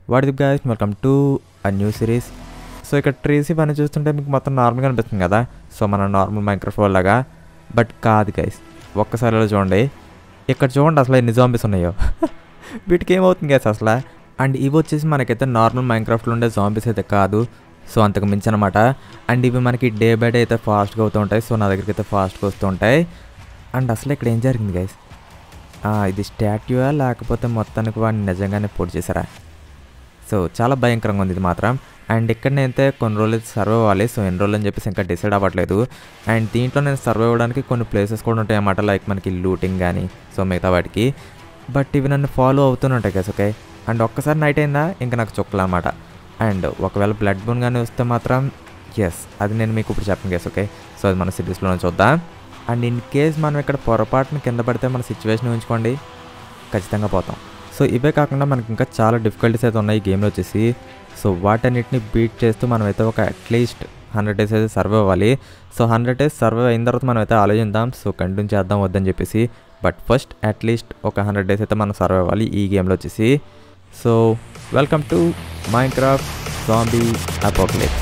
What the guys welcome to a new series so ఇక్కడ trees ఇవన్నీ చూస్తుంటే మీకు మొత్తం నార్మల్గా అనిపిస్తుంది కదా సో మన నార్మల్ మైక్రోఫోన్ లాగా బట్ కాదు గైస్ ఒక్కసారి ఇలా చూడండి ఇక్కడ చూడండి అసలు ఎన్ని జాంబీస్ ఉన్నాయో వీటికి ఏమవుతుంది గైస్ అసలు అండ్ ఇవి వచ్చేసి మనకైతే నార్మల్ మైక్రాఫ్ట్లో ఉండే జాంబీస్ అయితే కాదు సో అంతకు మించి అనమాట అండ్ ఇవి మనకి డే బై డే అయితే ఫాస్ట్గా అవుతూ ఉంటాయి సో నా దగ్గరికి అయితే ఫాస్ట్గా వస్తూ ఉంటాయి అండ్ అసలు ఇక్కడ ఏం జరిగింది గైస్ ఇది స్టాట్యూయా లేకపోతే మొత్తానికి వాడిని నిజంగానే పొడి చేశారా సో చాలా భయంకరంగా ఉంది ఇది మాత్రం అండ్ ఇక్కడ నేనైతే కొన్ని రోజులు అయితే సర్వే అవ్వాలి సో ఎన్ని రోజులు అని చెప్పేసి ఇంకా డిసైడ్ అవ్వట్లేదు అండ్ దీంట్లో నేను సర్వే అవ్వడానికి కొన్ని ప్లేసెస్ కూడా ఉంటాయి అన్నమాట లైక్ మనకి లూటింగ్ కానీ సో మిగతా వాటికి బట్ ఇవి నన్ను ఫాలో అవుతూనే ఉంటాయి కదా ఓకే అండ్ ఒక్కసారి నైట్ అయిందా ఇంకా నాకు చుక్కలు అనమాట అండ్ ఒకవేళ బ్లడ్ బోన్ కానీ వస్తే మాత్రం ఎస్ అది నేను మీకు ఇప్పుడు చెప్పను కేసు ఓకే సో అది మన సిరీస్లోనే చూద్దాం అండ్ ఇన్ కేస్ మనం ఇక్కడ పొరపాటున కింద పడితే మన సిచ్యువేషన్ ఉంచుకోండి ఖచ్చితంగా పోతాం సో ఇవే కాకుండా మనకి ఇంకా చాలా డిఫికల్టీస్ అయితే ఉన్నాయి ఈ గేమ్లో వచ్చేసి సో వాటన్నిటిని బీట్ చేస్తూ మనం అయితే ఒక అట్లీస్ట్ హండ్రెడ్ డేస్ అయితే సర్వే అవ్వాలి సో హండ్రెడ్ డేస్ సర్వే అయిన తర్వాత మనం అయితే ఆలోచిద్దాం సో కంటిన్యూ చేద్దాం వద్దని చెప్పేసి బట్ ఫస్ట్ అట్లీస్ట్ ఒక హండ్రెడ్ డేస్ అయితే మనం సర్వే అవ్వాలి ఈ గేమ్లో వచ్చేసి so welcome to Minecraft zombie apocalypse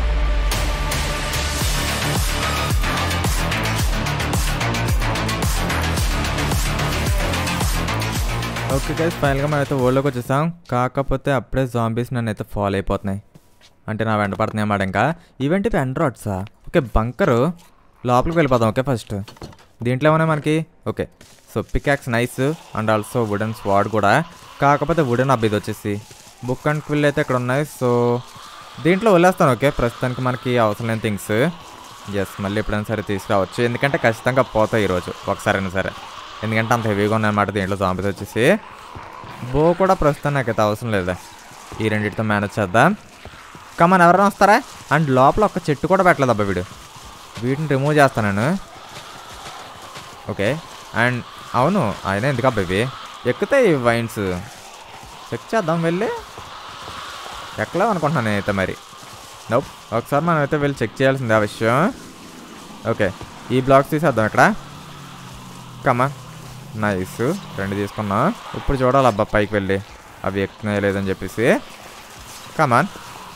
okay guys ఫైనల్గా మనం అయితే ఓల్డ్లోకి వచ్చేసాం కాకపోతే అప్పుడే జాంబీస్ నన్ను అయితే ఫాలో అయిపోతున్నాయి అంటే నా వెంట పడుతున్నాయి అన్నమాట ఇంకా ఈవెంట్ ఇవి ఎండ్రాయిడ్సా ఓకే బంకరు లోపలికి వెళ్ళిపోదాం ఓకే ఫస్ట్ దీంట్లో ఏమైనా మనకి okay so pickaxe nice and also wooden sword కూడా కాకపోతే వుడెన్ అబ్బి ఇది వచ్చేసి బుక్ అండ్ క్విల్ అయితే ఇక్కడ ఉన్నాయి సో దీంట్లో వదిలేస్తాను ఓకే ప్రస్తుతానికి మనకి అవసరం లేని థింగ్స్ ఎస్ మళ్ళీ ఎప్పుడైనా సరే తీసుకురావచ్చు ఎందుకంటే ఖచ్చితంగా పోతాయి ఈరోజు ఒకసారైనా సరే ఎందుకంటే అంత హెవీగా ఉన్నాయన్నమాట దీంట్లో జాంబీస్ వచ్చేసి బో కూడా ప్రస్తుతం నాకైతే అవసరం లేదా ఈ రెండింటితో మేనేజ్ చేద్దాం కమన్ ఎవరైనా వస్తారా అండ్ లోపల ఒక చెట్టు కూడా పెట్టలేదు అబ్బా వీడు వీటిని రిమూవ్ చేస్తాను నేను ఓకే అండ్ అవును ఆయన ఎందుకు అబ్బా ఇవి ఎక్కుతాయి ఈ వైన్స్ చెక్ చేద్దాం వెళ్ళి ఎక్కలేవు అనుకుంటున్నాను నేనైతే మరి నోప్ ఒకసారి మనం అయితే వెళ్ళి చెక్ చేయాల్సిందే ఆ విషయం ఓకే ఈ బ్లాక్స్ తీసేద్దాం ఇక్కడ కమా నైస్ రెండు తీసుకున్నా ఇప్పుడు చూడాలి అబ్బా పైకి వెళ్ళి అవి ఎక్కుతున్నాయో లేదని చెప్పేసి కమాన్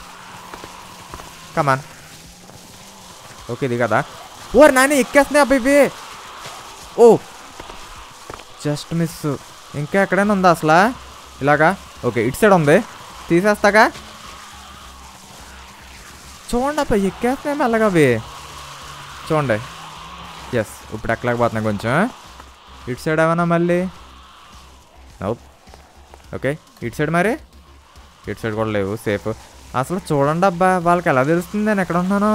కమాన్ ఓకే ఇది కదా ఓర్ నాని ఎక్కేస్తున్నాయి అబ్బా ఇవి ఓ జస్ట్ మిస్ ఇంకా ఎక్కడైనా ఉందా అసలు ఇలాగా ఓకే ఇటు సైడ్ ఉంది తీసేస్తాగా చూడండి అబ్బా ఎక్కేస్తున్నాయి మెల్లగా అవి చూడండి ఎస్ ఇప్పుడు ఎక్కలేకపోతున్నాయి కొంచెం ఇటు సైడ్ ఏమన్నా మళ్ళీ నౌప్ ఓకే ఇటు సైడ్ మరి ఇటు సైడ్ కూడా లేవు సేఫ్ అసలు చూడండి అబ్బా వాళ్ళకి ఎలా తెలుస్తుంది నేను ఎక్కడ ఉన్నాను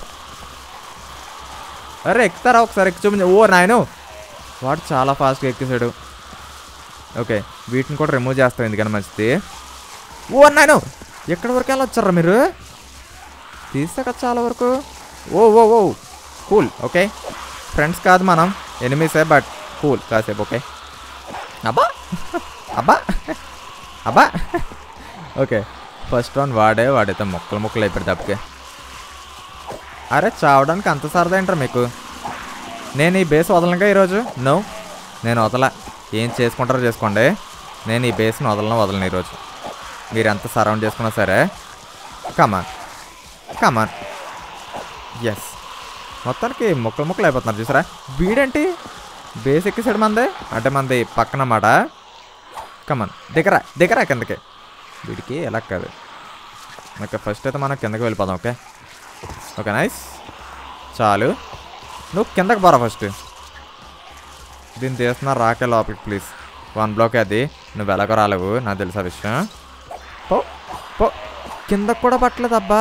అరే ఎక్కుతారా ఒకసారి ఎక్కి చూపించి ఓ నాయను వాడు చాలా ఫాస్ట్గా ఎక్కేసాడు ఓకే వీటిని కూడా రిమూవ్ చేస్తాం ఎందుకని మంచిది ఓ నాయను ఎక్కడి వరకు వెళ్ళొచ్చారా మీరు తీసాక చాలా వరకు oh oh oh cool okay friends కాదు మనం ఎనిమిసే బట్ కూల్ కాసేపు ఓకే అబ్బా అబ్బా అబ్బా ఓకే ఫస్ట్ వన్ వాడే వాడైతే మొక్కలు మొక్కలు అయిపోయాడు తప్పకే అరే చావడానికి అంత సరదా ఏంట్రా మీకు నేను ఈ బేస్ వదలనుగా ఈరోజు నో నేను వదల ఏం చేసుకుంటారో చేసుకోండి నేను ఈ బేస్ని వదలను వదలను ఈరోజు మీరు ఎంత సరౌండ్ చేసుకున్నా సరే కమాన్ కమాన్ ఎస్ మొత్తానికి మొక్కలు మొక్కలు అయిపోతున్నారు చూసారా వీడేంటి బేస్ ఎక్కేసాడు మంది అంటే మంది పక్కన మాట కమన్ దిగరా దిగరా కిందకి వీడికి ఎలా కాదు ఓకే ఫస్ట్ అయితే మనం కిందకి వెళ్ళిపోదాం ఓకే ఓకే నైస్ చాలు నువ్వు కిందకి పోరా ఫస్ట్ దీన్ని తీస్తున్నా రాకే లోపలికి ప్లీజ్ వన్ బ్లాక్ అది నువ్వు ఎలాగో రాలేవు నాకు తెలుసా విషయం పో పో కిందకు కూడా పట్టలేదు అబ్బా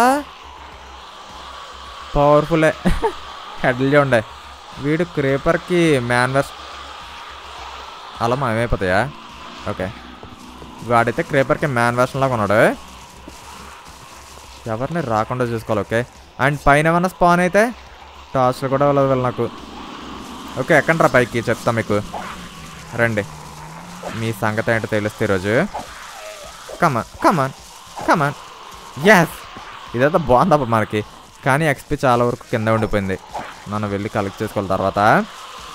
పవర్ఫుల్లే హెడ్లు చూడండి వీడు క్రేపర్కి మ్యాన్వర్స్ అలా మాయమైపోతాయా ఓకే వాడైతే క్రేపర్కి మ్యాన్ వర్షన్ లాగా ఉన్నాడు ఎవరిని రాకుండా చూసుకోవాలి ఓకే అండ్ పైన ఏమన్నా స్పాన్ అయితే టార్చ్లు కూడా వెళ్ళదు వెళ్ళి నాకు ఓకే ఎక్కండి పైకి చెప్తా మీకు రండి మీ సంగతి ఏంటో తెలుస్తే ఈరోజు కమాన్ కమాన్ కమాన్ ఎస్ ఇదైతే బాగుందప్ప మనకి కానీ ఎక్స్పీ చాలా వరకు కింద ఉండిపోయింది మనం వెళ్ళి కలెక్ట్ చేసుకోవాలి తర్వాత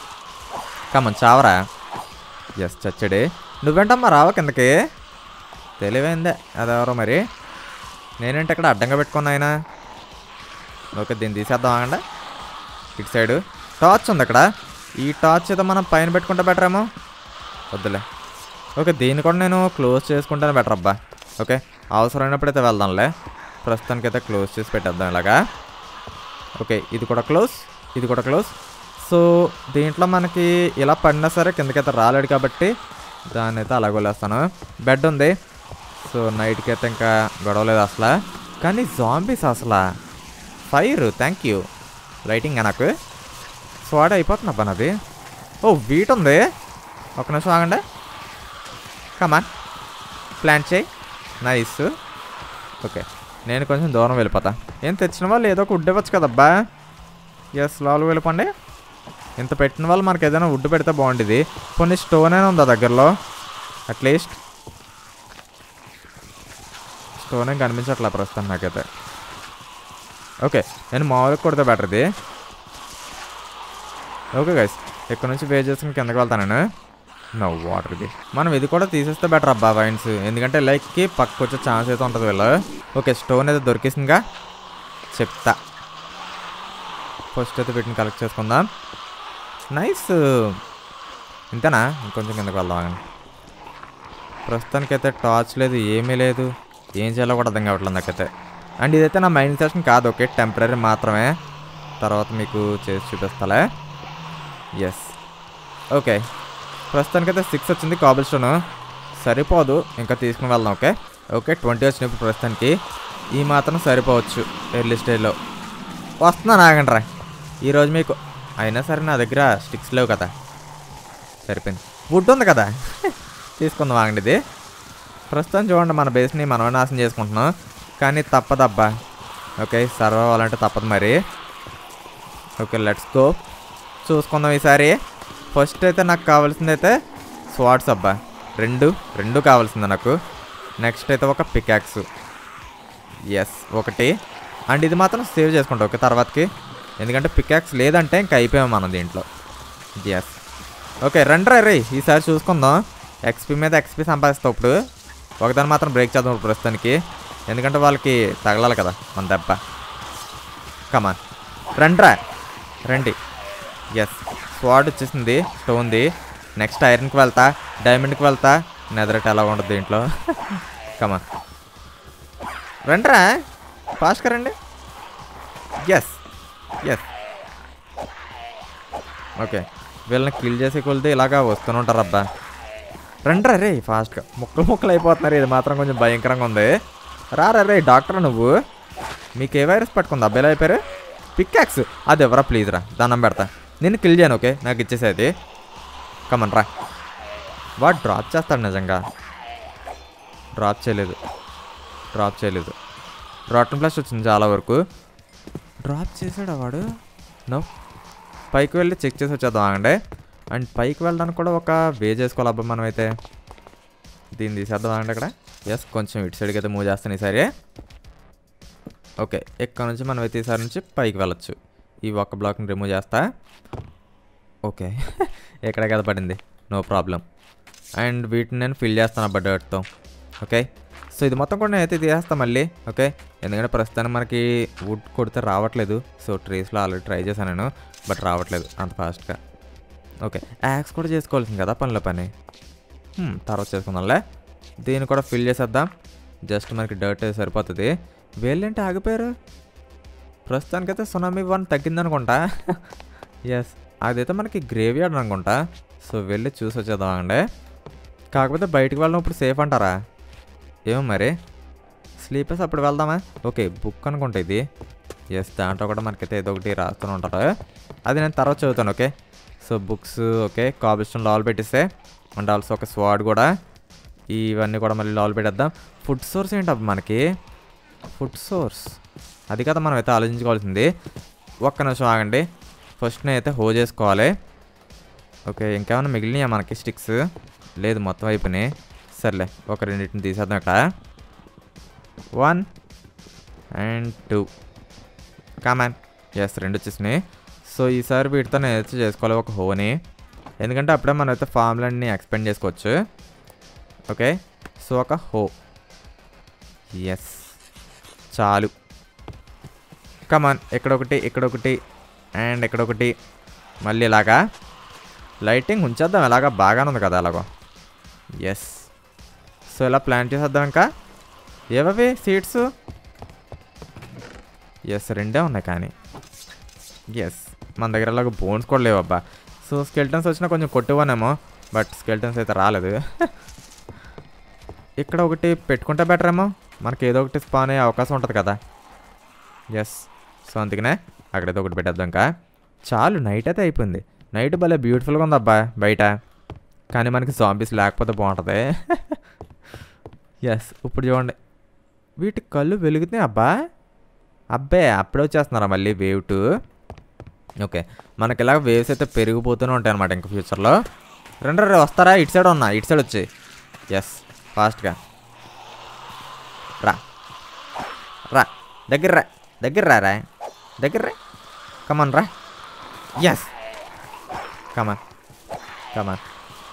కమన్ చావరా ఎస్ చచ్చడే నువ్వేంటమ్మా రావా కిందకి తెలివైందే అదెవరో మరి నేనేంటి ఇక్కడ అడ్డంగా పెట్టుకున్నా ఆయన ఓకే దీన్ని తీసేద్దాం ఆగండి ఇటు సైడు టార్చ్ ఉంది అక్కడ ఈ టార్చ్ ఏదో మనం పైన పెట్టుకుంటే బెటర్ ఏమో వద్దులే ఓకే దీన్ని కూడా నేను క్లోజ్ చేసుకుంటేనే బెటర్ అబ్బా ఓకే అవసరమైనప్పుడైతే వెళ్దాంలే ప్రస్తుతానికైతే క్లోజ్ చేసి పెట్టేద్దాం ఇలాగా ఓకే ఇది కూడా క్లోజ్ ఇది కూడా క్లోజ్ సో దీంట్లో మనకి ఇలా పడినా సరే కిందకైతే రాలేడు కాబట్టి దాన్ని అయితే అలాగ వదిలేస్తాను బెడ్ ఉంది సో నైట్కి అయితే ఇంకా గొడవలేదు అసలు కానీ జాంబీస్ అసలు ఫైర్ థ్యాంక్ యూ లైటింగ్ నాకు స్వాడ్ అయిపోతుంది అబ్బా నాది ఓ వీట్ ఉంది ఒక నిమిషం ఆగండి కమాన్ ప్లాన్ చేయి నైస్ ఓకే నేను కొంచెం దూరం వెళ్ళిపోతా ఏం తెచ్చిన వాళ్ళు ఏదో ఒక వుడ్ ఇవ్వచ్చు కదబ్బా ఎస్ లాలు వెళ్ళిపోండి ఇంత పెట్టిన వాళ్ళు మనకి ఏదైనా వుడ్ పెడితే బాగుండేది కొన్ని స్టోన్ అయినా ఉందా దగ్గరలో అట్లీస్ట్ స్టోన్ ఏం కనిపించట్లే ప్రస్తుతం నాకైతే ఓకే నేను మామూలుగా కొడితే బెటర్ ఇది ఓకే గైస్ ఇక్కడ నుంచి వే చేసుకుని కిందకి వెళ్తాను నేను నో వాటర్ ఇది మనం ఇది కూడా తీసేస్తే బెటర్ అబ్బా వైన్స్ ఎందుకంటే లైక్కి పక్కకు వచ్చే ఛాన్స్ అయితే ఉంటుంది వీళ్ళు ఓకే స్టోన్ అయితే దొరికేసిందిగా చెప్తా ఫస్ట్ అయితే వీటిని కలెక్ట్ చేసుకుందాం నైస్ ఇంతేనా ఇంకొంచెం కిందకి వెళ్దాం ఆగండి. ప్రస్తుతానికైతే టార్చ్ లేదు ఏమీ లేదు ఏం చేయాలో కూడా అర్థం కావట్లేదు నాకైతే అండ్ ఇదైతే నా మైండ్ సెషన్ కాదు ఓకే టెంపరీ మాత్రమే తర్వాత మీకు చేసి చూపిస్తాలే ఎస్ ఓకే ప్రస్తుతానికైతే సిక్స్ వచ్చింది కాబుల్ స్టోన్ సరిపోదు ఇంకా తీసుకుని వెళ్దాం ఓకే ఓకే ట్వంటీ వచ్చినప్పుడు ప్రస్తుతానికి ఈ మాత్రం సరిపోవచ్చు ఎర్లీ స్టేజ్లో వస్తున్నాను ఆగండి రా ఈరోజు మీకు అయినా సరే నా దగ్గర స్టిక్స్ లేవు కదా సరిపోయింది వుడ్ ఉంది కదా తీసుకుందాం ఆగండి ఇది ప్రస్తుతం చూడండి మన బేస్ని మనమే నాశనం చేసుకుంటున్నాం కానీ తప్పదబ్బా ఓకే సర్వ్ అవ్వాలంటే తప్పదు మరి ఓకే లెట్స్ గో చూసుకుందాం ఈసారి ఫస్ట్ అయితే నాకు కావాల్సింది అయితే స్వాట్స్ అబ్బా రెండు రెండు కావాల్సింది నాకు నెక్స్ట్ అయితే ఒక పికాక్స్ ఎస్ ఒకటి అండ్ ఇది మాత్రం సేవ్ చేసుకుంటాం ఓకే తర్వాతకి ఎందుకంటే పికాక్స్ లేదంటే ఇంకా అయిపోయాం మనం దీంట్లో ఎస్ ఓకే రండి రే ఈసారి చూసుకుందాం ఎక్స్పీ మీద ఎక్స్పీ సంపాదిస్తాం ఇప్పుడు ఒకదాన్ని మాత్రం బ్రేక్ చేద్దాం ఇప్పుడు ప్రస్తుతానికి ఎందుకంటే వాళ్ళకి తగలాలి కదా మన దెబ్బ కమాన్ రండ్రా రండి ఎస్ స్వాడ్ వచ్చేసింది స్టోన్ది నెక్స్ట్ ఐరన్కి వెళ్తా డైమండ్కి వెళ్తా నెదరట్ ఎలా ఉండదు దీంట్లో కమాన్ రండ్రా ఫాస్ట్గా రండి ఎస్ ఎస్ ఓకే వీళ్ళని కిల్ చేసే కొలితే ఇలాగా వస్తూనే ఉంటారు అబ్బా రండ్రా రే ఫాస్ట్గా ముక్కలు ముక్కలు అయిపోతున్నారు ఇది మాత్రం కొంచెం భయంకరంగా ఉంది రారా రే డాక్టర్ నువ్వు మీకు ఏ వైరస్ పట్టుకుంది అబ్బాయిలు అయిపోయారు పిక్యాక్స్ అది ఎవరా ప్లీజ్ రా దానం పెడతా నేను కిల్ చేయను ఓకే నాకు ఇచ్చేసేది కమన్ రా వాడు డ్రాప్ చేస్తాడు నిజంగా డ్రాప్ చేయలేదు డ్రాప్ చేయలేదు రాటన్ ప్లస్ వచ్చింది చాలా వరకు డ్రాప్ చేసాడా వాడు నో పైకి వెళ్ళి చెక్ చేసి వచ్చేద్దాం ఆగండి అండ్ పైకి వెళ్ళడానికి కూడా ఒక వే చేసుకోవాలి అబ్బా మనం అయితే దీన్ని తీసేద్దాం ఆగండి అక్కడ ఎస్ కొంచెం ఇటు సైడ్కి అయితే మూవ్ చేస్తాను ఈసారి ఓకే ఇక్కడ నుంచి మనం అయితే ఈసారి నుంచి పైకి వెళ్ళొచ్చు ఈ ఒక్క బ్లాక్ని రిమూవ్ చేస్తా ఓకే ఎక్కడ కదా పడింది నో ప్రాబ్లం అండ్ వీటిని నేను ఫిల్ చేస్తాను అబ్బా డర్ట్తో ఓకే సో ఇది మొత్తం కూడా నేనైతే తీసేస్తాను మళ్ళీ ఓకే ఎందుకంటే ప్రస్తుతానికి మనకి వుడ్ కొడితే రావట్లేదు సో ట్రేస్లో ఆల్రెడీ ట్రై చేశాను నేను బట్ రావట్లేదు అంత ఫాస్ట్గా ఓకే యాక్స్ కూడా చేసుకోవాల్సింది కదా పనిలో పని హ్మ్, తర్వాత చేసుకుందాంలే దీన్ని కూడా ఫిల్ చేసేద్దాం జస్ట్ మనకి డర్ట్ సరిపోతుంది వీళ్ళేంటి ఆగిపోయారు ప్రస్తుతానికైతే సునామీ వన్ తగ్గిందనుకుంటా ఎస్ అదైతే మనకి గ్రేవ్ యార్డ్ అనుకుంటా సో వెళ్ళి చూసి వచ్చేద్దాం అండి కాకపోతే బయటికి వెళ్ళడం ఇప్పుడు సేఫ్ అంటారా ఏమో మరి స్లీపర్స్ అప్పుడు వెళ్దామా ఓకే బుక్ అనుకుంటా ఇది ఎస్ దాంట్లో కూడా మనకైతే ఏదో ఒకటి రాస్తూనే ఉంటారు అది నేను తర్వాత చదువుతాను okay so books okay cobblestone లాల్ పెట్టిస్తే అండ్ ఆల్సో ఒక స్వాడ్ కూడా ఇవన్నీ కూడా మళ్ళీ లాల్ పెట్టేద్దాం ఫుడ్ సోర్స్ ఏంటి అబ్బా మనకి ఫుడ్ సోర్స్ అది కదా మనం అయితే ఆలోచించుకోవాల్సింది ఒక్క నిమిషం ఆగండి ఫస్ట్ నేనైతే హో చేసుకోవాలి ఓకే ఇంకేమైనా మిగిలినాయా మనకి స్టిక్స్ లేదు మొత్తం అయిపోయినాయి సర్లే ఒక రెండింటిని తీసేద్దాం ఇక్కడ one and two come on yes రెండు వచ్చేసినాయి సో ఈసారి వీటితో నేను అయితే చేసుకోవాలి ఒక హోని ఎందుకంటే అప్పుడే మనం అయితే ఫామ్లన్నీ ఎక్స్పెండ్ చేసుకోవచ్చు ఓకే సో ఒక హో ఎస్ చాలు కమాన్ ఇక్కడొకటి ఇక్కడొకటి అండ్ ఇక్కడొకటి మళ్ళీ ఇలాగా లైటింగ్ ఉంచేద్దాం ఇలాగా బాగానే ఉంది కదా అలాగో ఎస్ సో ఇలా ప్లాన్ చేసేద్దాం ఇంకా ఏవవి సీట్స్ ఎస్ రెండే ఉన్నాయి కానీ ఎస్ మన దగ్గర అలాగ బోన్స్ కూడా లేవు అబ్బా సో స్కెల్టన్స్ వచ్చినా కొంచెం కొట్టువానేమో బట్ స్కెల్టన్స్ అయితే రాలేదు ఇక్కడ ఒకటి పెట్టుకుంటే బెటర్ ఏమో మనకి ఏదో ఒకటి స్పాన్ అయ్యే అవకాశం ఉంటుంది కదా ఎస్ సో అందుకనే అక్కడైతే ఒకటి పెట్టేద్దాం ఇంకా చాలు నైట్ అయితే అయిపోయింది నైట్ భలే బ్యూటిఫుల్గా ఉంది అబ్బా బయట కానీ మనకి జాంబీస్ లేకపోతే బాగుంటుంది ఎస్ ఇప్పుడు చూడండి వీటి కళ్ళు వెలుగుతున్నాయి అబ్బా అబ్బే అప్పుడే వచ్చేస్తున్నారా మళ్ళీ వేవ్ టూ ఓకే మనకి ఇలాగ వేవ్స్ అయితే పెరిగిపోతూనే ఉంటాయి అనమాట ఇంకా ఫ్యూచర్లో రెండు రే వస్తారా ఇటు సైడ్ ఉన్నా ఇటు సైడ్ వచ్చి ఎస్ ఫాస్ట్గా రా రా దగ్గర రా దగ్గర రా రా దగ్గర రా కమాన్ రా yes come on come on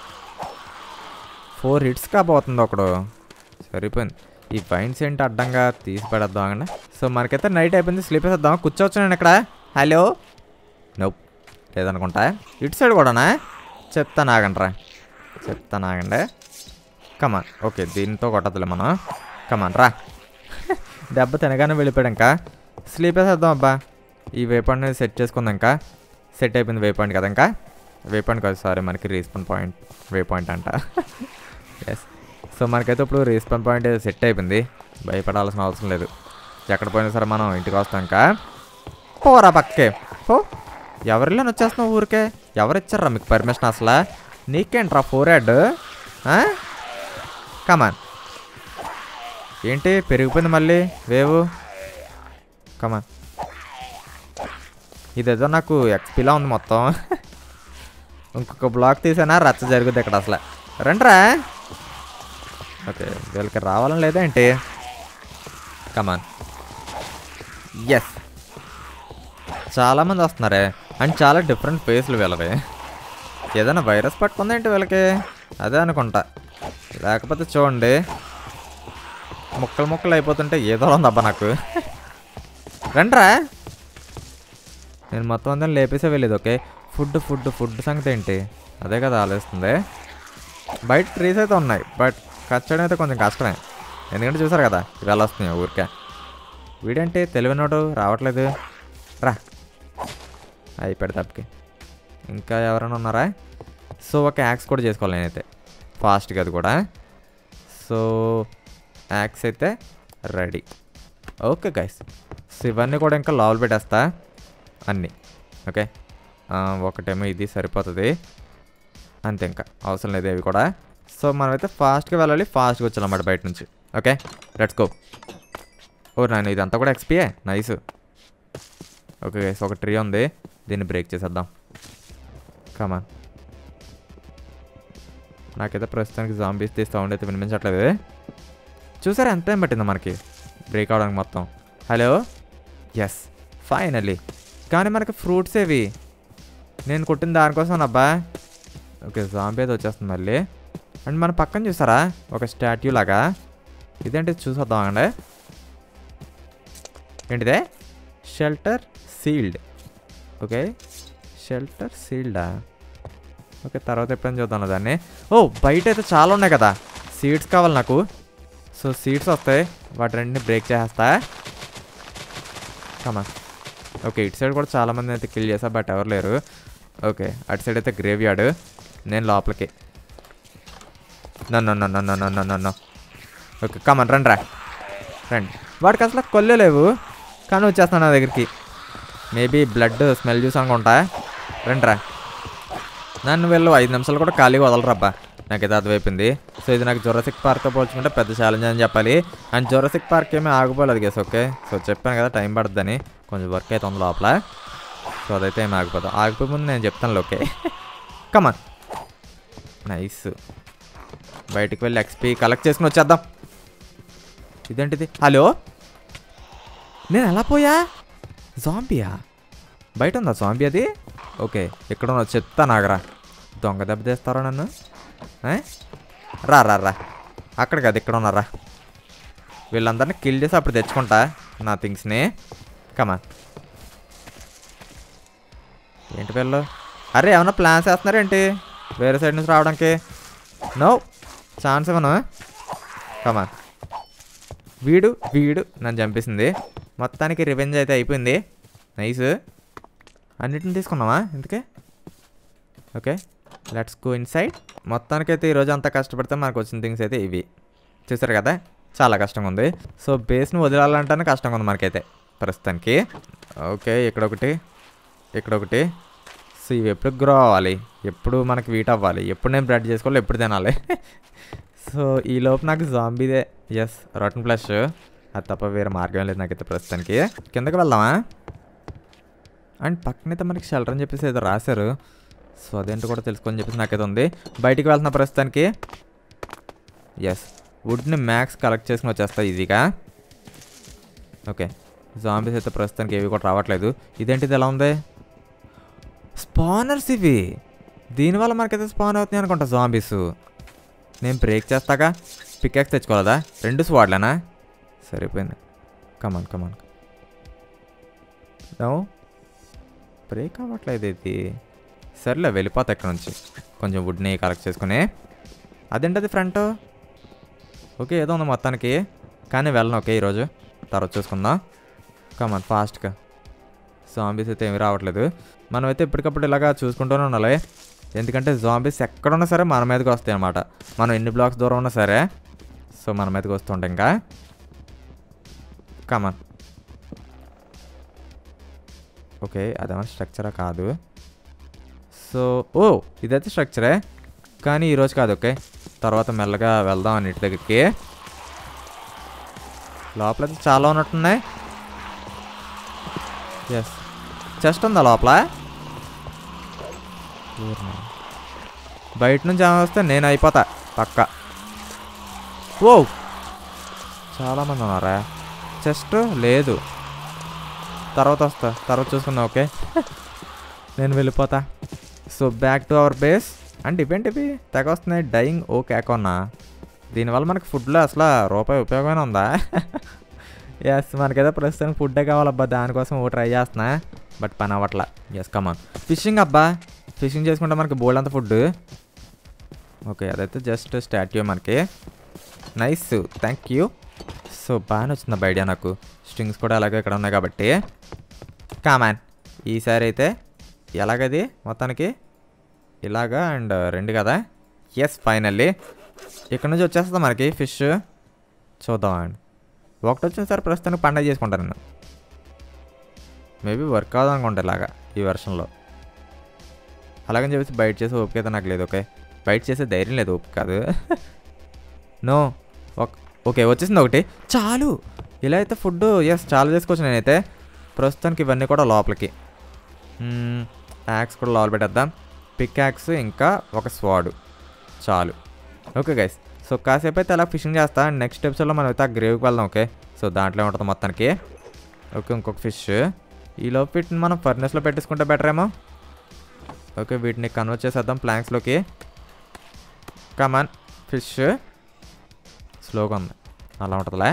four hits కాబోతుంది ఒకడు సరిపోయింది ఈ వైన్స్ ఏంటి అడ్డంగా తీసి పడేద్దాం అండి సో మనకైతే నైట్ అయిపోయింది స్లీప్ వేసేద్దాం కూర్చోవచ్చు నేను ఇక్కడ హలో నోప్ లేదనుకుంటా ఇటు సైడ్ కూడానా చెప్తాను ఆగండిరా చెప్తాను ఆగండి కమాన్ ఓకే దీంతో కొట్టదులే మనం కమాన్ రా దెబ్బ తినగానే వెళ్ళిపోయాడు ఇంకా స్లీప్ వేసేద్దాం అబ్బా ఈ వే పాయింట్ సెట్ చేసుకుందాం ఇంకా సెట్ అయిపోయింది వే పాయింట్ కదా ఇంకా వే పాయింట్ కాదు సారీ మనకి రీస్పాన్ పాయింట్ వే పాయింట్ అంట ఎస్ సో మనకైతే ఇప్పుడు రీస్పాన్ పాయింట్ సెట్ అయిపోయింది భయపడాల్సిన అవసరం లేదు ఎక్కడ పోయినా సరే మనం ఇంటికి వస్తాం ఇంకా పోరా పక్కే పో ఎవరిలో వచ్చేస్తున్నావు ఊరికే ఎవరు ఇచ్చారా మీకు పర్మిషన్ అసలు నీకేంట్రా ఫోర్ హెడ్ కమాన్ ఏంటి పెరిగిపోయింది మళ్ళీ వేవు కమాన్ ఇదేదో నాకు ఎక్స్పీలా ఉంది మొత్తం ఇంకొక బ్లాక్ తీసానా రచ్చ జరుగుద్ది ఇక్కడ అసలు రండ్రా ఓకే వీళ్ళకి రావాలని లేదా ఏంటి కమాన్ ఎస్ చాలామంది వస్తున్నారే అండ్ చాలా డిఫరెంట్ ఫేస్లు వీళ్ళవి ఏదైనా వైరస్ పట్టుకుందేంటి వీళ్ళకి అదే అనుకుంటా లేకపోతే చూడండి ముక్కలు ముక్కలు అయిపోతుంటే ఏదో ఉందబ్బా నాకు రండ్రా నేను మొత్తం అందరం లేపేసే వెళ్ళేది ఓకే ఫుడ్ ఫుడ్ ఫుడ్ సంగతి ఏంటి అదే కదా ఆలోచిస్తుంది బయట ట్రీస్ అయితే ఉన్నాయి బట్ కట్ చేయడం అయితే కొంచెం కష్టమే ఎందుకంటే చూసారు కదా ఇవాళ వస్తున్నాయి ఊరికే వీడేంటి తెలివినోడు రావట్లేదు రా అయిపోయాడు తప్పకి ఇంకా ఎవరైనా ఉన్నారా సో ఒక యాక్స్ కూడా చేసుకోవాలి నేనైతే ఫాస్ట్గా అది కూడా సో యాక్స్ అయితే రెడీ ఓకే గైస్ సో ఇవన్నీ కూడా ఇంకా లోపల పెట్టేస్తా అన్నీ ఓకే ఆ, ఒకటేమో ఇది సరిపోతుంది అంతే ఇంకా అవసరం లేదు ఇవి కూడా సో మనమైతే ఫాస్ట్గా వెళ్ళాలి ఫాస్ట్గా వచ్చాలన్నమాట బయట నుంచి ఓకే లెట్స్ గో ఓ నాయన ఇదంతా కూడా ఎక్స్పీఏ నైస్ ఓకే గైస్ ఒక ట్రీ ఉంది దీన్ని బ్రేక్ చేసేద్దాం కమాన్ నాకైతే ప్రస్తుతానికి జాంబీస్ తీసి సౌండ్ అయితే వినిపించట్లేదు చూసారా ఎంత టైం పట్టింది మనకి బ్రేక్ అవడానికి మొత్తం హలో ఎస్ ఫైనలీ కానీ మనకి ఫ్రూట్స్ ఏవి నేను కొట్టిన దానికోసం అబ్బా ఓకే జాంబీ అయితే వచ్చేస్తుంది మళ్ళీ అండ్ మన పక్కన చూసారా ఒక స్టాట్యూ లాగా ఇదేంటి చూసొద్దాం అండి ఏంటిదే షెల్టర్ సీల్డ్ ఓకే షెల్టర్ సీల్డా ఓకే తర్వాత ఎప్పుడైనా చూద్దాం దాన్ని ఓ బయట అయితే చాలా ఉన్నాయి కదా సీడ్స్ కావాలి నాకు సో సీడ్స్ వస్తాయి వాటి రెండింటిని బ్రేక్ చేసేస్తా కమా ఓకే ఇటు సైడ్ కూడా చాలామంది అయితే కిల్ చేసా బట్ ఎవరు లేరు ఓకే అటు సైడ్ అయితే గ్రేవ్ యార్డ్ నేను లోపలికి నన్ను నన్ను నన్ను నన్ను నన్ను ఓకే కమన్ రండి రా రండి వాడికి అసలు కొల్లే లేవు కానీ వచ్చేస్తాను నా దగ్గరికి మేబీ బ్లడ్ స్మెల్ చూసి అనుకుంటా రండి రా నన్ను వెళ్ళు ఐదు నిమిషాలు కూడా ఖాళీ వదలరబ్బా నాకు ఇది అర్థమైపోయింది సో ఇది నాకు జొరసిక్ పార్క్తో పోల్చుకుంటే పెద్ద ఛాలెంజ్ అని చెప్పాలి అండ్ జొరసిక్ పార్క్ ఏమీ ఆగిపోలేదు గేస్ ఓకే సో చెప్పాను కదా టైం పడుతుందని కొంచెం వర్క్ అయితే ఉంది లోపల సో అదైతే ఏమి ఆగిపోతాం ఆగిపోయే ముందు నేను చెప్తాను ఓకే కమాన్ నైస్ బయటికి వెళ్ళి ఎక్స్పీ కలెక్ట్ చేసుకుని వచ్చేద్దాం ఇదేంటిది హలో నేను ఎలా పోయా జాంబియా బయట ఉందా జాంబీ అది ఓకే ఇక్కడ ఉన్న చెత్త నాగరా దొంగ దెబ్బ తీస్తారా నన్ను ఏ? రా రా రా అక్కడ కాదు ఇక్కడ ఉన్నారా వీళ్ళందరినీ కిల్ చేసి అప్పుడు తెచ్చుకుంటా నా థింగ్స్ని కమా ఏంటి వీళ్ళు అరే ఏమన్నా ప్లాన్స్ వేస్తున్నారు ఏంటి వేరే సైడ్ నుంచి రావడానికి నో ఛాన్స్ ఇవ్వను కమా వీడు వీడు నన్ను చంపేసింది మొత్తానికి రివెంజ్ అయితే అయిపోయింది నైస్ అన్నిటిని తీసుకున్నావా ఇందుకే okay let's go inside మొత్తానికైతే ఈరోజు అంతా కష్టపడితే మనకు వచ్చిన థింగ్స్ అయితే ఇవి చూసారు కదా చాలా కష్టంగా ఉంది సో బేస్ని వదిలాలంటేనే కష్టంగా ఉంది మనకైతే ప్రస్తుతానికి ఓకే ఇక్కడ ఒకటి ఇక్కడ ఒకటి సో ఇవి ఎప్పుడు గ్రో అవ్వాలి ఎప్పుడు మనకి వీట్ అవ్వాలి ఎప్పుడు నేను బ్రెడ్ చేసుకోవాలి ఎప్పుడు తినాలి సో ఈ లోపు నాకు జాంబీదే ఎస్ రొటన్ ప్లస్ అది తప్ప వేరే మార్గం లేదు నాకైతే ప్రస్తుతానికి కిందకి వెళ్దామా అండ్ పక్కనైతే మనకి షెల్టర్ అని చెప్పేసి ఏదో రాశారు సో అదేంటో కూడా తెలుసుకొని చెప్పేసి నాకైతే ఉంది బయటికి వెళ్తున్న ప్రస్తుతానికి ఎస్ వుడ్ని మ్యాక్స్ కలెక్ట్ చేసుకుని వచ్చేస్తా ఈజీగా ఓకే జాంబీస్ అయితే ప్రస్తుతానికి ఏవి కూడా రావట్లేదు ఇదేంటిది ఎలా ఉంది స్పానర్స్ ఇవి దీనివల్ల మనకైతే స్పాన్ అవుతున్నాయి అనుకుంటా జాంబీస్ నేను బ్రేక్ చేస్తాగా పికాక్స్ తెచ్చుకోవాలదా రెండు స్వాడ్లేనా సరిపోయింది కమాన్ కమాన్ నో బ్రేక్ అవ్వట్లేదు ఇది సర్లే వెళ్ళిపోతా ఇక్కడ నుంచి కొంచెం వుడ్ని కలెక్ట్ చేసుకుని అదేంటది ఫ్రంట్ ఓకే ఏదో ఉంది మొత్తానికి కానీ వెళ్ళను ఓకే ఈరోజు తర్వాత చూసుకుందాం కమాన్ ఫాస్ట్గా జాంబీస్ అయితే ఏమి రావట్లేదు మనమైతే ఎప్పటికప్పుడు ఇలాగా చూసుకుంటూనే ఉండాలి ఎందుకంటే జాంబీస్ ఎక్కడున్నా సరే మన మీదకి వస్తాయి అన్నమాట మనం ఎన్ని బ్లాక్స్ దూరం ఉన్నా సరే సో మన మీదకి వస్తుంటాయి ఇంకా కమాన్ ఓకే అదేమో స్ట్రక్చరా కాదు సో ఓ ఇదైతే స్ట్రక్చరే కానీ ఈరోజు కాదు ఓకే తర్వాత మెల్లగా వెళ్దాం అన్నిటి దగ్గరికి లోపల అయితే చాలా ఉన్నట్టున్నాయి ఎస్ చెస్ట్ ఉందా లోపల ఊర్నా. బయట నుంచి ఏమైనా వస్తే నేను అయిపోతా పక్క ఓ చాలామంది ఉన్నారా చెస్ట్ లేదు తర్వాత వస్తా తర్వాత చూసుకుందాం ఓకే నేను వెళ్ళిపోతా so back to our base and ఇవేంటి ఇవి తెగ వస్తున్నాయి డైయింగ్ ఓ కేకొన్నా దీనివల్ల మనకి ఫుడ్లో అసలు రూపాయి ఉపయోగమైన ఉందా ఎస్ మనకైతే ప్రస్తుతానికి ఫుడ్డే కావాలబ్బా దానికోసం ఓ ట్రై చేస్తున్నా బట్ పని అవ్వట్లా ఎస్ కమాన్ ఫిషింగ్ అబ్బా ఫిషింగ్ చేసుకుంటే మనకి బోల్డ్ అంత ఫుడ్ ఓకే అదైతే జస్ట్ స్టాట్యూ మనకి నైస్ థ్యాంక్ యూ సో బాగానే వచ్చింది ఐడియా నాకు స్ట్రింగ్స్ కూడా అలాగే ఇక్కడ ఉన్నాయి కాబట్టి కామాన్ ఈసారి అయితే ఎలాగది మొత్తానికి ఇలాగా అండ్ రెండు కదా ఎస్ ఫైనల్లీ ఇక్కడ నుంచి వచ్చేస్తుంది మనకి ఫిష్ చూద్దాం అండి ఒకటి వచ్చిన సార్ ప్రస్తుతానికి పండగ చేసుకుంటాను నేను మేబీ వర్క్ అవ్వదు అనుకుంటా ఇలాగా ఈ వర్షంలో అలాగని చెప్పేసి బయట చేసే ఓపిక అయితే నాకు లేదు ఓకే బయట చేసే ధైర్యం లేదు ఓపిక కాదు నో ఓకే వచ్చేసింది ఒకటి చాలు ఇలా అయితే ఫుడ్ ఎస్ చాలా చేసుకోవచ్చు నేనైతే ప్రస్తుతానికి ఇవన్నీ కూడా లోపలికి యాక్స్ కూడా లోపల పెట్టేద్దాం పిక్ యాక్స్ ఇంకా ఒక స్వాడు చాలు ఓకే గైస్ సో కాసేపు అయితే అలా ఫిషింగ్ చేస్తా నెక్స్ట్ ఎపిసోడ్లో మనం అయితే ఆ గ్రేవ్కి వెళ్దాం ఓకే సో దాంట్లో ఉంటుంది మొత్తానికి ఓకే ఇంకొక ఫిష్ ఈ లోపు వీటిని మనం ఫర్నెస్లో పెట్టేసుకుంటే బెటర్ ఏమో ఓకే వీటిని కన్వర్ట్ చేసేద్దాం ప్లాంక్స్లోకి కమాన్ ఫిష్ స్లోగా ఉంది అలా ఉంటుందిలే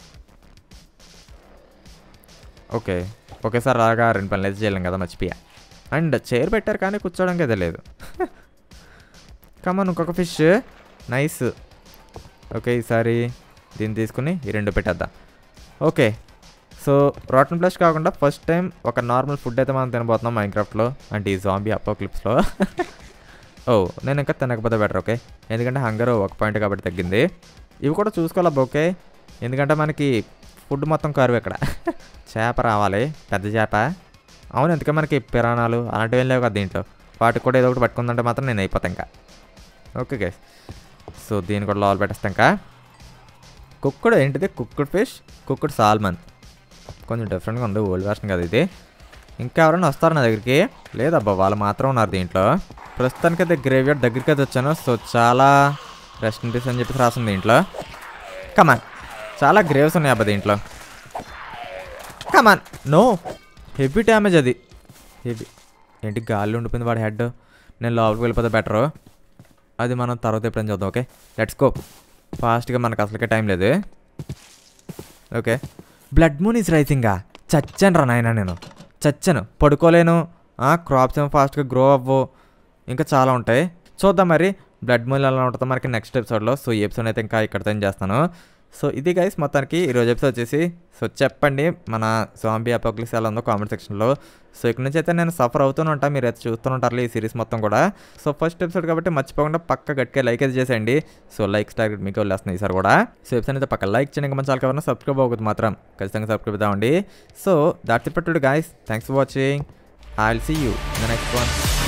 ఓకే ఒకేసారి అలాగా రెండు పనులు అయితే చేయలేం కదా మర్చిపోయా అండ్ చైర్ పెట్టారు కానీ కూర్చోవడానికి అయితే లేదు కమాన్ ఇంకొక ఫిష్ నైస్ ఓకే ఈసారి దీన్ని తీసుకుని ఈ రెండు పెట్టేద్దాం ఓకే సో రాటన్ ప్లస్ కాకుండా ఫస్ట్ టైం ఒక నార్మల్ ఫుడ్ అయితే మనం తినబోతున్నాం మైన్క్రాఫ్ట్లో అంటే ఈ జాంబీ అప్పో క్లిప్స్లో ఓ నేను ఇంకా తినకపోతే బెటర్ ఓకే ఎందుకంటే హంగర్ ఒక పాయింట్ కాబట్టి తగ్గింది ఇవి కూడా చూసుకోవాలి ఓకే ఎందుకంటే మనకి ఫుడ్ మొత్తం కరువు ఇక్కడ చేప రావాలి పెద్ద చేప అవును ఎందుకే మనకి పిరాణాలు అలాంటివి ఏం లేవు కదా దీంట్లో వాటికి కూడా ఏదో ఒకటి పట్టుకుందంటే మాత్రం నేను అయిపోతాను ఇంకా ఓకే గైస్ సో దీన్ని కూడా లోపల పెట్టేస్తాం ఇంకా కుక్కుడు ఏంటిది కుక్కుడు ఫిష్ కుక్కుడు సాల్మన్ కొంచెం డిఫరెంట్గా ఉంది ఓల్డ్ వెర్షన్ కదా ఇది ఇంకా ఎవరైనా వస్తారు నా దగ్గరికి లేదబ్బా వాళ్ళు మాత్రం ఉన్నారు దీంట్లో ప్రస్తుతానికి అయితే గ్రేవ్ యార్డ్ దగ్గరికి అయితే వచ్చాను సో చాలా రెస్ట్ ఇన్ పీస్ అని చెప్పేసి రాసింది దీంట్లో కమాన్ చాలా గ్రేవ్స్ ఉన్నాయి అబ్బా దీంట్లో కమాన్ నో హెవీ డ్యామేజ్ అది హెవీ ఏంటి గాలి ఉండిపోయింది వాడి హెడ్ నేను లోపలికి వెళ్ళిపోతే బెటరు అది మనం తర్వాత ఎప్పుడైనా చూద్దాం ఓకే లెట్స్ గో ఫాస్ట్గా మనకు అసలుకే టైం లేదు ఓకే బ్లడ్ మూన్ ఈజ్ రైజింగా చచ్చాను రా నాయన నేను చచ్చాను పడుకోలేను క్రాప్స్ ఏమో ఫాస్ట్గా గ్రో అవ్వు ఇంకా చాలా ఉంటాయి చూద్దాం మరి బ్లడ్ మూన్ ఎలా ఉంటుందో మనకి నెక్స్ట్ ఎపిసోడ్లో సో ఈ ఎపిసోడ్ అయితే ఇంకా ఇక్కడితో చేస్తాను సో ఇది గైస్ మొత్తానికి ఈరోజు ఎపిసోడ్ వచ్చేసి సో చెప్పండి మన సాంబీ అపోక్లిస్ ఎలా ఉందో కామెంట్ సెక్షన్లో సో ఇక్కడ నుంచి అయితే నేను సఫర్ అవుతూనే ఉంటాను మీరు అయితే చూస్తూనే ఉంటారు ఈ సిరీస్ మొత్తం కూడా సో ఫస్ట్ ఎపిసోడ్ కాబట్టి మర్చిపోకుండా పక్క గట్టిగా లైక్ అయితే చేసేయండి సో లైక్స్ టార్గెట్ మీకు వెళ్ళేస్తున్నాయి ఈసారి కూడా సో ఎపిసోడ్ అయితే పక్క లైక్ చేయండి ఇంకా మన ఛానల్ కన్నా సబ్స్క్రైబ్ అవ్వదు మాత్రం ఖచ్చితంగా సబ్స్క్రైబ్ అవుతామండి సో దాట్స్ ఇప్పటి guys thanks for watching I will see you the next one